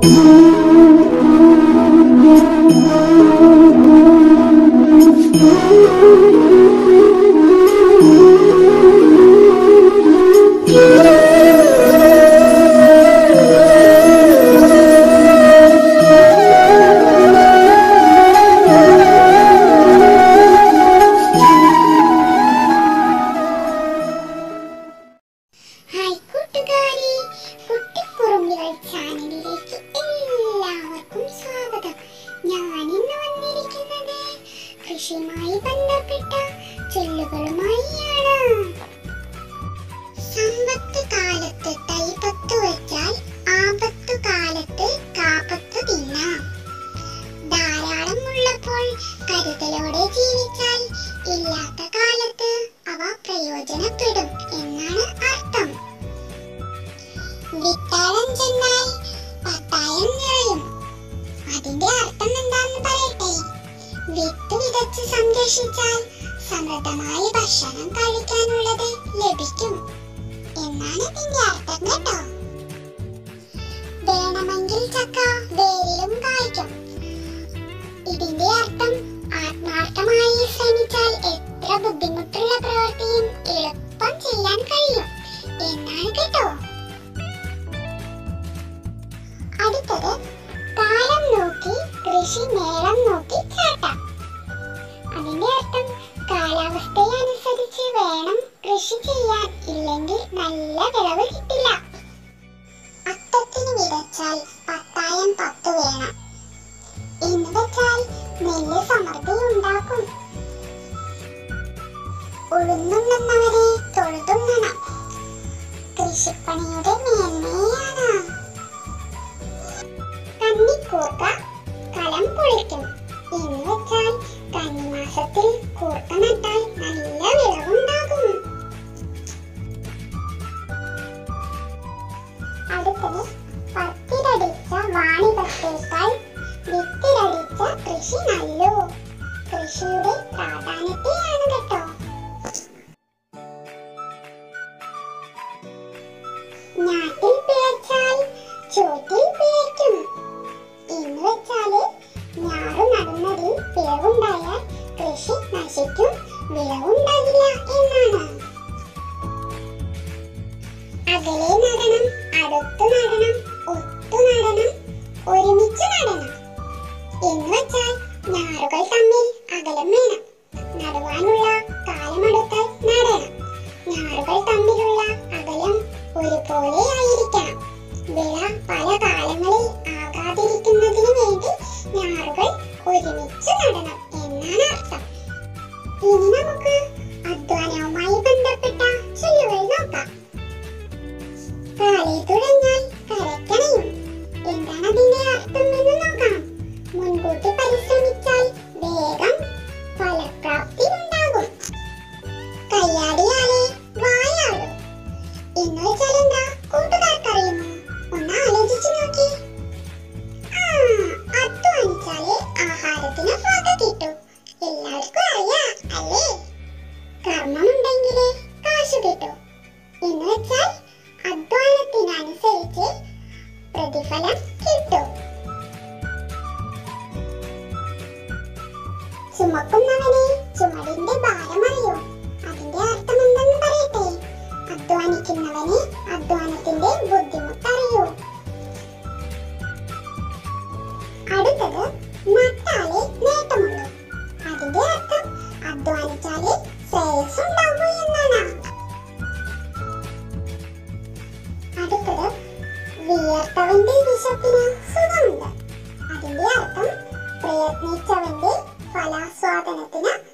hi കൂട്ടുകാരി കുട്ടിക്കുറുമ്പികൾ ചാനലിലേക്ക് എല്ലാവർക്കും സ്വാഗതം ഞാൻ ഇന്ന് വന്നിരിക്കുന്നത് കൃഷിയുമായി ബന്ധപ്പെട്ട ചൊല്ലുകളുമായിയാണ് സമ്പത്ത് കാലത്ത് തൈപത്ത് വെച്ചാൽ ആപത്തു കാലത്ത് കാപ്പത്ത് തിന്നാം ധാരാളം ഉള്ളപ്പോൾ കരുതലോടെ ജീവിച്ചാൽ ഇല്ലാത്ത കാലത്ത് അവ പ്രയോജനപ്പെടും എന്നാണ് അർത്ഥം വിത്താഴം ചെന്നാൽ പത്തായം നിറയും അതിന്റെ അർത്ഥം എന്താണെന്ന് പറയട്ടെ വിത്ത് വിതച്ച് സംരക്ഷിച്ചാൽ സമൃദ്ധമായ ഭക്ഷണം കഴിക്കാനുള്ളത് ലഭിക്കും എന്നാണ് ഇതിന്റെ അർത്ഥം കേട്ടോ വേണമെങ്കിൽ ചക്ക വേരിലും കായ്ക്കും ഇതിന്റെ അർത്ഥം ആത്മാർത്ഥമായി ശ്രമിച്ചാൽ എത്ര ബുദ്ധിമുട്ടുള്ള പ്രവൃത്തിയും എളുപ്പം ചെയ്യാൻ കഴിയും എന്നാണ് കേട്ടോ അടുത്തത് കാലം നോക്കി കൃഷി നേരം നോക്കി ചാട്ടാം അതിന്റെ അർത്ഥം കാലാവസ്ഥയെ അനുസരിച്ച് വേണം കൃഷി ചെയ്യാൻ ഇല്ലെങ്കിൽ നല്ല വിളവ് കിട്ടില്ല അത്തത്തിന് വിതച്ചാൽ പത്തായം പത്ത് വേണം എന്ന് വെച്ചാൽ നെല്ല് സമൃദ്ധി ഉണ്ടാക്കും ഉഴുന്നുണ്ണുന്നവരെ തൊഴുതുണ്ണണം കൃഷിപ്പണിയുടെ മേന്മയാണ് കന്നിക്കൂർക്ക കലം പൊളിക്കും എന്ന് വെച്ചാൽ കന്നിമാസത്തിൽ കൂർക്ക നട്ടാൽ നല്ല വിളവുണ്ടാകും അടുത്തത് പത്തിലടിച്ച വാണിപത്തേക്കാൾ വിത്തിലടിച്ച കൃഷി നല്ലു കൃഷിയുടെ പ്രാധാന്യത്തെയാണ് കേട്ടോ ഞാറ്റിൽ പിഴച്ചാൽ ചൂറ്റിൽ പിഴയ്ക്കും എന്ന് വെച്ചാല് ഞാറ് നടുന്നതിൽ പിഴവുണ്ടായാൽ കൃഷി നശിക്കും വിളവുണ്ടാകില്ല എന്നാണ് അകലെ നടണം അടുത്തു നടണം ഒത്തു നടണം ഒരുമിച്ച് നടണം എന്ന് വെച്ചാൽ ഞാറുകൾ തമ്മിൽ അകലം വേണം നടുവാനുള്ള കാലമെടുത്താൽ നടണം ഞാറുകൾ തമ്മിലുള്ള അകലം ഒരുപോലെ ആയിരിക്കണം വിള പല കാലങ്ങളിൽ ആകാതിരിക്കുന്നതിന് വേണ്ടി ഞാറുകൾ ഒരുമിച്ച് നടണം എന്നാണ് അർത്ഥം ഇനി നമുക്ക് അധ്വാനവുമായി ബന്ധപ്പെട്ട ചൊല്ലുകൾ നോക്കാം കാലേ തുഴഞ്ഞാൽ കരക്കണയും എന്താണ് അതിന്റെ അർത്ഥം എന്ന് നോക്കാം മുൻകൂട്ടി പരിശ്രമിച്ചാൽ വേഗം ഫലപ്രാപ്തി ഉണ്ടാകും കയ്യാടിയാലേ വായാടും എന്ന് വെച്ചാൽ എന്താ കൂട്ടുകാർക്കറിയുമോ ഒന്ന് ആലോചിച്ചു നോക്കി ആ അധ്വാനിച്ചാലേ ആഹാരത്തിന് വക കിട്ടൂ എല്ലാവർക്കും അറിയാം അല്ലേ കർമ്മമുണ്ടെങ്കിലേ കാശ് കിട്ടൂ എന്ന് വെച്ചാൽ അധ്വാനത്തിനനുസരിച്ച് പ്രതിഫലം കിട്ടും ചുമക്കുന്നവനെ ചുമടിന്റെ ഭാരമറിയോ അതിന്റെ അർത്ഥം എന്തെന്ന് പറയട്ടെ അധ്വാനിക്കുന്നവനെ അധ്വാനത്തിന്റെ ബുദ്ധിമുട്ടറിയൂ അടുത്തത് നട്ടാലേ നേട്ടമുള്ളൂ അതിന്റെ അർത്ഥം അധ്വാനിച്ചാലേ ശ്രേയസ് ഉണ്ടാകൂ എന്നാണ് അടുത്തത് വിയർത്തവന്റെ വിശപ്പിന് സുഖമുണ്ട് അതിന്റെ അർത്ഥം പ്രയത്നിച്ചവന്റെ ഫലാസ്വാദനത്തിന്